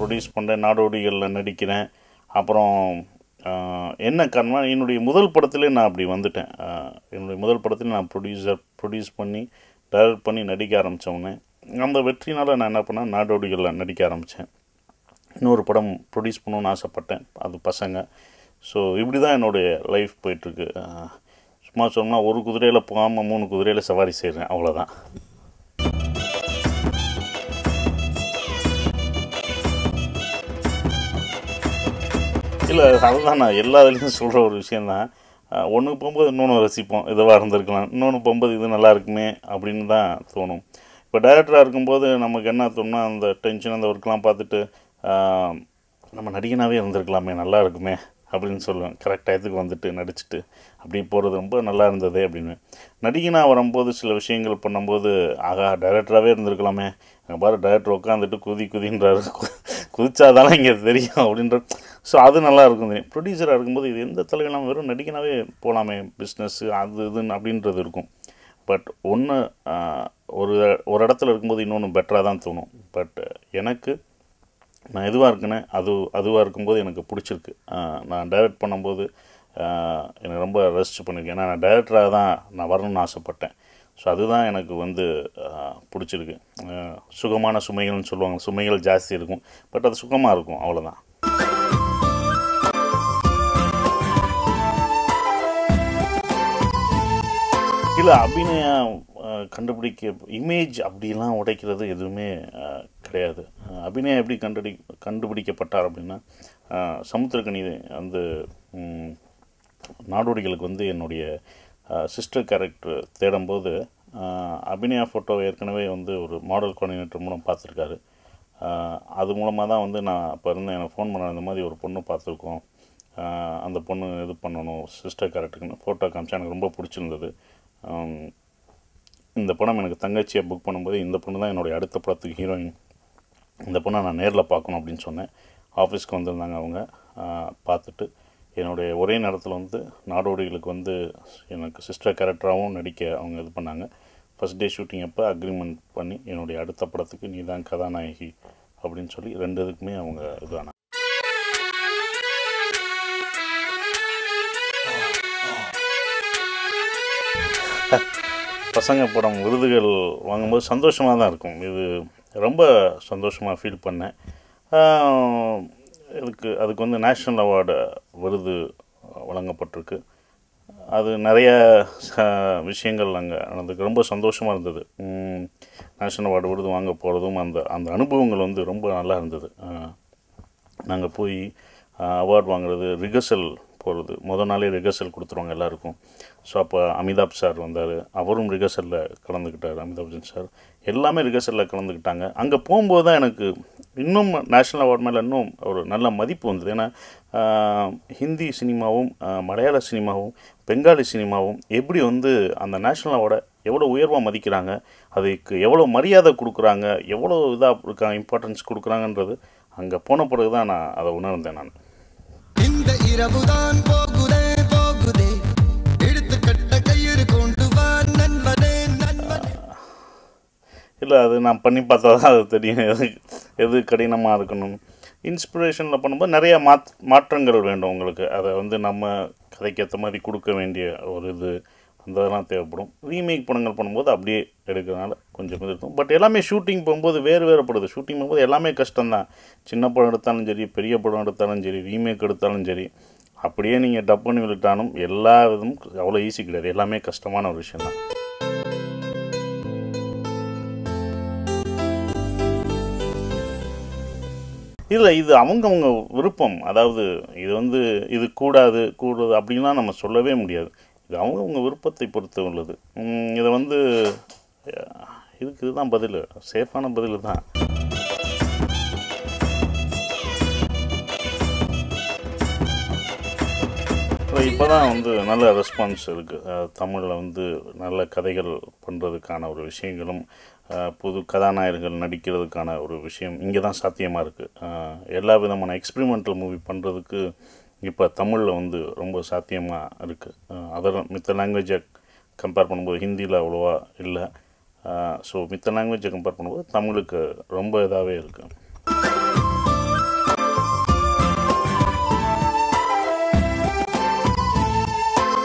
produce பண்ணுறேன் நாடோடிகளில் நடிக்கிறேன் அப்புறம் ஆஹ், என்ன காரணம் என்னுடைய முதல் படத்திலே நான் அப்படி வந்துட்டேன் ஆஹ், என்னுடைய முதல் படத்தில் நான் ப்ரொடியூசர் ப்ரொடியூஸ் பண்ணி டைரக்ட் பண்ணி நடிக்க ஆரம்பித்தவொடனே அந்த வெற்றினால் நான் என்ன பண்ணேன் நாடோடிகளில் நடிக்க ஆரம்பித்தேன் இன்னொரு படம் ப்ரொடியூஸ் பண்ணணும்னு ஆசைப்பட்டேன் அது பசங்க ஸோ இப்படி தான் என்னுடைய லைஃப் போயிட்டுருக்கு ஆஹ், சும்மா சொன்னால் ஒரு குதிரையில் போகாமல் மூணு குதிரையில் சவாரி செய்கிறேன் அவ்வளோதான் இல்லை அதுதான் நான் எல்லா இதுலேயும் சொல்கிற ஒரு விஷயந்தான் ஒன்றுக்கு போகும்போது இன்னொன்று ரசிப்போம் இதுவாக இருந்திருக்கலாம் இன்னொன்று போகும்போது இது நல்லா இருக்குமே அப்படின்னு தான் தோணும் இப்போ டைரக்டராக இருக்கும்போது நமக்கு என்ன தோணும்னா அந்த டென்ஷன் அந்த ஒர்க்லாம் பார்த்துட்டு ஆஹ், நம்ம நடிகனாகவே இருந்திருக்கலாமே நல்லா இருக்குமே அப்படின்னு சொல்லுவேன் கரெக்ட் டயத்துக்கு வந்துட்டு நடிச்சுட்டு அப்படி போகிறது ரொம்ப நல்லா இருந்ததே அப்படின்னு நடிகனாக வரும்போது சில விஷயங்கள் பண்ணும்போது ஆகா டைரக்டராகவே இருந்திருக்கலாமே அங்கே பாரு டைரக்டர் உட்காந்துட்டு குதி குதின்றாரு குதிச்சாதானே இங்கே தெரியும் அப்படின்ற ஸோ அது நல்லா இருக்கும் ப்ரொடியூசராக இருக்கும்போது இது எந்த தலைவெல்லாம் வெறும் நடிகனாகவே போகலாமே பிஸ்னஸ் அது இதுன்னு அப்படின்றது இருக்கும் பட் ஒன்று ஒரு ஒரு இடத்துல இருக்கும்போது இன்னொன்று பெட்டராக தான் தோணும் பட் எனக்கு நான் எதுவாக இருக்கேனே அது அதுவாக இருக்கும்போது எனக்கு பிடிச்சிருக்கு ஆஹ் நான் டைரக்ட் பண்ணும்போது ஆஹ் எனக்கு ரொம்ப ரசிச்சு பண்ணியிருக்கேன் ஏன்னா நான் டைரக்டராக தான் நான் வரணும்னு ஆசைப்பட்டேன் ஸோ அதுதான் எனக்கு வந்து ஆஹ் பிடிச்சிருக்கு ஆஹ் சுகமான சுமைகள்னு சொல்லுவாங்க சுமைகள் ஜாஸ்தி இருக்கும் பட் அது சுகமாக இருக்கும் அவ்வளோதான் இல்லை அபிநயம் அஹ், கண்டுபிடிக்க இமேஜ் அப்படிலாம் உடைக்கிறது எதுவுமே அஹ், கிடையாது அஹ், அபிநயம் எப்படி கண்டுபிடி கண்டுபிடிக்கப்பட்டார் அப்படின்னா அஹ், சமுத்திரக்கனி வந்து ம், நாடோடிகளுக்கு வந்து என்னுடைய சிஸ்டர் கேரக்டர் தேடும்போது அஹ், அபிநயா ஃபோட்டோ ஏற்கனவே வந்து ஒரு மாடல் கோஆர்டினேட்டர் மூலம் பார்த்துருக்காரு அஹ், அது மூலமாக தான் வந்து நான் அப்போ இருந்து எனக்கு ஃபோன் பண்ண இந்த மாதிரி ஒரு பொண்ணு பார்த்துருக்கோம் ஆஹ் அந்த பொண்ணு இது பண்ணணும் சிஸ்டர் கேரக்டருக்குன்னு ஃபோட்டோ காமிச்சா எனக்கு ரொம்ப பிடிச்சிருந்தது ஆம், இந்த படம் எனக்கு தங்கச்சியை புக் பண்ணும்போது இந்த பொண்ணு தான் என்னுடைய அடுத்த படத்துக்கு ஹீரோயின் இந்த பொண்ணை நான் நேரில் பார்க்கணும் அப்படின்னு சொன்னேன் ஆஃபீஸ்க்கு வந்திருந்தாங்க அவங்க ஆஹ் பார்த்துட்டு என்னுடைய ஒரே நேரத்தில் வந்து நாடோடிகளுக்கு வந்து எனக்கு சிஸ்டர் கேரக்டராகவும் நடிக்க அவங்க இது பண்ணாங்க ஃபஸ்ட் டே ஷூட்டிங் அப்போ அக்ரிமெண்ட் பண்ணி என்னுடைய அடுத்த படத்துக்கு நீ தான் கதாநாயகி அப்படின்னு சொல்லி ரெண்டு இதுக்குமே அவங்க இதானாங்க பசங்க படம் விருதுகள் வாங்கும்போது சந்தோஷமாக தான் இருக்கும் இது ரொம்ப சந்தோஷமாக ஃபீல் பண்ணேன் ஆஹ் இதுக்கு அதுக்கு வந்து நேஷ்னல் அவார்டு விருது வழங்கப்பட்டிருக்கு அது நிறைய ச- விஷயங்கள் அங்கே நடந்ததுக்கு ரொம்ப சந்தோஷமாக இருந்தது நேஷ்னல் அவார்டு விருது வாங்க போகிறதும் அந்த அந்த அனுபவங்கள் வந்து ரொம்ப நல்லா இருந்தது நாங்கள் போய் அவார்ட் வாங்குறது ரிகர்சல் போகிறது முத நாளே ரிகர்சல் கொடுத்துருவாங்க எல்லாருக்கும் ஸோ அப்போ அமிதாப் சார் வந்தார் அவரும் ரிகர்சலில் கலந்துக்கிட்டார் அமிதாப் பச்சன் சார் எல்லாமே ரிகர்சலில் கலந்துக்கிட்டாங்க அங்கே போகும்போது தான் எனக்கு இன்னும் நேஷ்னல் அவார்ட் மேலே இன்னும் ஒரு நல்ல மதிப்பு வந்தது ஏன்னா ஆஹ், ஹிந்தி சினிமாவும் ஆஹ், மலையாள சினிமாவும் பெங்காலி சினிமாவும் எப்படி வந்து அந்த நேஷ்னல் அவார்டை எவ்வளோ உயர்வாக மதிக்கிறாங்க அதுக்கு எவ்வளோ மரியாதை கொடுக்குறாங்க எவ்வளோ இதாக இருக்காங்க இம்பார்ட்டன்ஸ் கொடுக்குறாங்கன்றது அங்கே போன பிறகு தான் நான் அதை உணர்ந்தேன் நான் இந்த இரவுதான் போகுதே போகுதே எடுத்துக்கட்ட கயிறு கொண்டு வா நண்பனே நண்பனே இல்லை அது நான் பண்ணி பார்த்தா தான் அது தெரியும் எது எது கடினமாக இருக்கணும் இன்ஸ்பிரேஷனில் பண்ணும்போது நிறைய மாத் மாற்றங்கள் வேண்டும் உங்களுக்கு அதை வந்து நம்ம கதைக்கு ஏற்ற மாதிரி கொடுக்க வேண்டிய ஒரு இது அந்த இதெல்லாம் தேவைப்படும் ரீமேக் படங்கள் பண்ணும்போது அப்படியே எடுக்கிறதுனால கொஞ்சம் இது இருக்கும் பட் எல்லாமே ஷூட்டிங் போகும்போது வேறு வேறுபடுது ஷூட்டிங் போகும்போது எல்லாமே கஷ்டம்தான் சின்ன படம் எடுத்தாலும் சரி பெரிய படம் எடுத்தாலும் சரி ரீமேக் எடுத்தாலும் சரி அப்படியே நீங்கள் டப் பண்ணி விட்டாலும் எல்லா இதுவும் அவ்வளோ ஈஸி கிடையாது எல்லாமே கஷ்டமான ஒரு விஷயம் தான் இல்லை இது அவங்கவங்க விருப்பம் அதாவது இது வந்து இது கூடாது கூடாது அப்படின்லாம் நம்ம சொல்லவே முடியாது இது அவங்கவுங்க விருப்பத்தை பொறுத்து உள்ளது உம், இதை வந்து அஹ், இதுக்கு இதுதான் பதில் சேஃபான பதில் தான் இப்போ தான் வந்து நல்ல ரெஸ்பான்ஸ் இருக்குது தமிழில் வந்து நல்ல கதைகள் பண்ணுறதுக்கான ஒரு விஷயங்களும் அஹ், புது கதாநாயகர்கள் நடிக்கிறதுக்கான ஒரு விஷயம் இங்கே தான் சாத்தியமாக இருக்குது எல்லா விதமான எக்ஸ்பிரிமெண்டல் மூவி பண்ணுறதுக்கு இப்போ தமிழில் வந்து ரொம்ப சாத்தியமாக இருக்குது அதர் மித்த லாங்குவேஜை கம்பேர் பண்ணும்போது ஹிந்தியில் அவ்வளோவா இல்லை ஸோ மித்த லாங்குவேஜை கம்பேர் பண்ணும்போது தமிழுக்கு ரொம்ப இதாகவே இருக்குது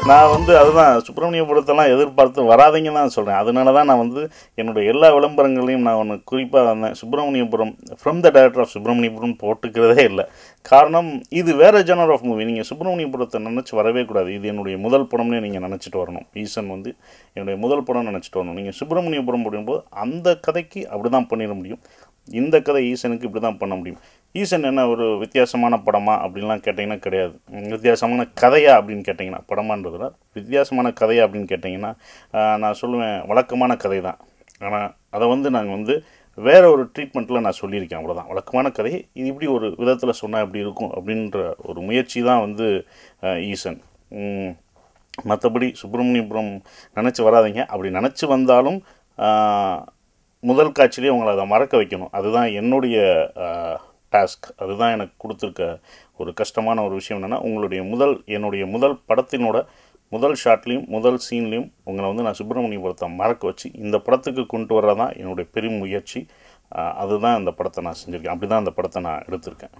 நான் வந்து அதுதான் சுப்பிரமணியபுரத்தெல்லாம் எதிர்பார்த்து வராதீங்கன்னு தான் சொல்கிறேன் அதனால தான் நான் வந்து என்னுடைய எல்லா விளம்பரங்களையும் நான் ஒன்று குறிப்பாக வந்தேன் Subramaniapuram from the director of Subramaniapuram போட்டுக்கிறதே இல்லை காரணம் இது வேறு ஜெனர் ஆஃப் மூவி நீங்கள் சுப்பிரமணியபுரத்தை நினச்சி வரவே கூடாது இது என்னுடைய முதல் படம்னே நீங்கள் நினச்சிட்டு வரணும் ஈசன் வந்து என்னுடைய முதல் படம் நினச்சிட்டு வரணும் நீங்கள் சுப்பிரமணியபுரம் போடும்போது அந்த கதைக்கு அப்படி தான் பண்ணிட முடியும் இந்த கதை ஈசனுக்கு இப்படி தான் பண்ண முடியும் ஈசன் என்ன ஒரு வித்தியாசமான படமா அப்படின்லாம் கேட்டிங்கன்னா கிடையாது உம், வித்தியாசமான கதையா அப்படின்னு கேட்டிங்கன்னா படமான்றதுல வித்தியாசமான கதையா அப்படின்னு கேட்டிங்கன்னா ஆஹ், நான் சொல்லுவேன் வழக்கமான கதை தான் ஆனால் அதை வந்து நாங்கள் வந்து வேற ஒரு ட்ரீட்மெண்ட்டில் நான் சொல்லியிருக்கேன் அவ்வளோதான் வழக்கமான கதை இது இப்படி ஒரு விதத்தில் சொன்னால் எப்படி இருக்கும் அப்படின்ற ஒரு முயற்சி தான் வந்து ஆஹ், ஈசன் உம், மற்றபடி சுப்பிரமணியபுரம் நினச்சி வராதீங்க அப்படி நினச்சி வந்தாலும் ஆஹ், முதல் காட்சியிலே உங்களை அதை மறக்க வைக்கணும் அதுதான் என்னுடைய டாஸ்க் அதுதான் எனக்கு கொடுத்துருக்க ஒரு கஷ்டமான ஒரு விஷயம் என்னென்னா உங்களுடைய முதல் என்னுடைய முதல் படத்தினோட முதல் ஷாட்லேயும் முதல் சீன்லேயும் உங்களை வந்து நான் சுப்பிரமணியபுரத்தை மறக்க வச்சு இந்த படத்துக்கு கொண்டு வர்றதான் என்னுடைய பெரும் முயற்சி ஆஹ், அதுதான் இந்த படத்தை நான் செஞ்சுருக்கேன் அப்படி தான் இந்த படத்தை நான் எடுத்திருக்கேன்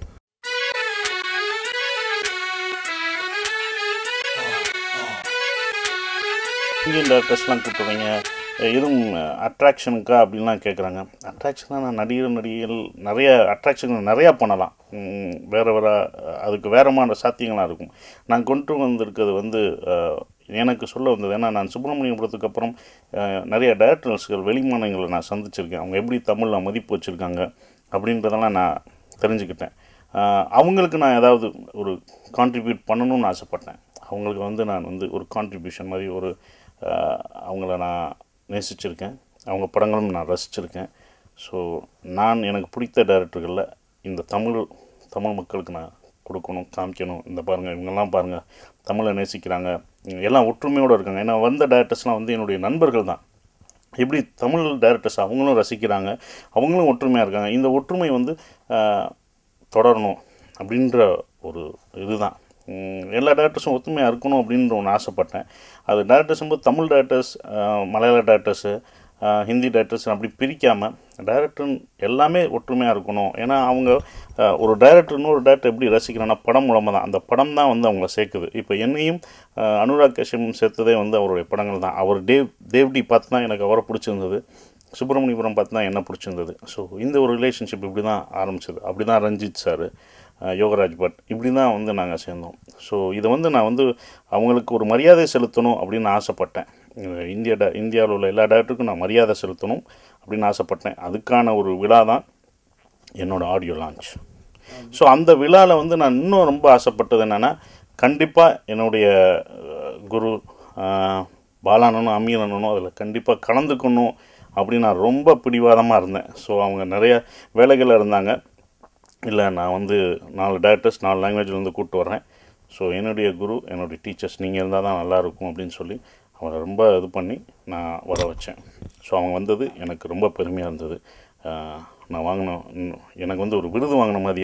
இந்தியன் டேரக்டர்ஸ்லாம் கூப்பிட்டுறீங்க எதுவும் அட்ராக்ஷனுக்கா அப்படின்லாம் கேட்குறாங்க அட்ராக்ஷனாக நான் நடிகர் நடிகைகள் நிறைய அட்ராக்ஷன் நிறையா பண்ணலாம் உம், வேற வேற அஹ், அதுக்கு வேறமான சாத்தியங்களாக இருக்கும் நான் கொண்டு வந்திருக்கிறது வந்து அஹ், எனக்கு சொல்ல வந்தது ஏன்னா நான் சுப்பிரமணியபுரத்துக்கு அப்புறம் அஹ், நிறைய டேரக்டர்ஸ்கள் வெளிமாநிலங்களை நான் சந்திச்சிருக்கேன் அவங்க எப்படி தமிழில் மதிப்பு வச்சுருக்காங்க அப்படின்றதெல்லாம் நான் தெரிஞ்சுக்கிட்டேன் அஹ், அவங்களுக்கு நான் ஏதாவது ஒரு கான்ட்ரிபியூட் பண்ணணும்னு ஆசைப்பட்டேன் அவங்களுக்கு வந்து நான் வந்து ஒரு கான்ட்ரிபியூஷன் மாதிரி ஒரு அஹ், அவங்கள நான் நேசிச்சிருக்கேன் அவங்க படங்களும் நான் ரசிச்சிருக்கேன் ஸோ நான் எனக்கு பிடித்த டைரக்டர்களில் இந்த தமிழ் தமிழ் மக்களுக்கு நான் கொடுக்கணும் காமிக்கணும் இந்த பாருங்கள் இவங்கெல்லாம் பாருங்கள் தமிழை நேசிக்கிறாங்க எல்லாம் ஒற்றுமையோடு இருக்காங்க ஏன்னா வந்த டேரக்டர்ஸ்லாம் வந்து என்னுடைய நண்பர்கள் தான் எப்படி தமிழ் டைரக்டர்ஸ் அவங்களும் ரசிக்கிறாங்க அவங்களும் ஒற்றுமையாக இருக்காங்க இந்த ஒற்றுமை வந்து ஆஹ், தொடரணும் அப்படின்ற ஒரு இதுதான் உம், எல்லா டேரக்டர்ஸும் ஒத்துமையாக இருக்கணும் அப்படின்ற ஒன்று ஆசைப்பட்டேன் அது டேரக்டர்ஸ் போது தமிழ் டேரக்டர்ஸ் மலையாள டேரக்டர்ஸு ஹிந்தி டேரக்டர்ஸ் அப்படி பிரிக்காமல் டேரக்டர் எல்லாமே ஒற்றுமையாக இருக்கணும் ஏன்னா அவங்க ஆஹ், ஒரு டேரக்டர் இன்னொரு டேரக்டர் எப்படி ரசிக்கிறான்னா படம் மூலமாக தான் அந்த படம் தான் வந்து அவங்கள சேர்க்குது இப்போ என்னையும் ஆஹ், அனுராக் கஷ்யப்பும் சேர்த்ததே வந்து அவருடைய படங்கள் தான் அவர் தேவ் தேவ்டி பார்த்து தான் எனக்கு அவரை பிடிச்சிருந்தது சுப்பிரமணியபுரம் பார்த்து தான் என்ன பிடிச்சிருந்தது ஸோ இந்த ஒரு ரிலேஷன்ஷிப் இப்படி தான் ஆரம்பிச்சது அப்படி தான் ரஞ்சித் சார் யோகராஜ் பட் இப்படி தான் வந்து நாங்கள் சேர்ந்தோம் ஸோ இதை வந்து நான் வந்து அவங்களுக்கு ஒரு மரியாதை செலுத்தணும் அப்படின்னு ஆசைப்பட்டேன் அஹ் இந்திய ட இந்தியாவில் உள்ள எல்லா டேரக்டருக்கும் நான் மரியாதை செலுத்தணும் அப்படின்னு ஆசைப்பட்டேன் அதுக்கான ஒரு விழா தான் என்னோட ஆடியோ லான்ச் ஸோ அந்த விழாவில் வந்து நான் இன்னும் ரொம்ப ஆசைப்பட்டது என்னென்னா கண்டிப்பாக என்னுடைய அஹ், குரு அஹ், பாலானனும் அமீரனனும் அதில் கண்டிப்பாக கலந்துக்கணும் அப்படின்னு நான் ரொம்ப பிடிவாதமாக இருந்தேன் ஸோ அவங்க நிறைய வேலைகளில் இருந்தாங்க இல்லை நான் வந்து நாலு டேரக்டர்ஸ் நாலு லாங்குவேஜில் வந்து கூப்பிட்டு வரேன் ஸோ என்னுடைய குரு என்னுடைய டீச்சர்ஸ் நீங்கள் இருந்தால் தான் நல்லாயிருக்கும் அப்படின்னு சொல்லி அவரை ரொம்ப இது பண்ணி நான் வர வச்சேன் ஸோ அவங்க வந்தது எனக்கு ரொம்ப பெருமையாக இருந்தது ஆஹ் நான் வாங்கின எனக்கு வந்து ஒரு விருது வாங்கின மாதிரி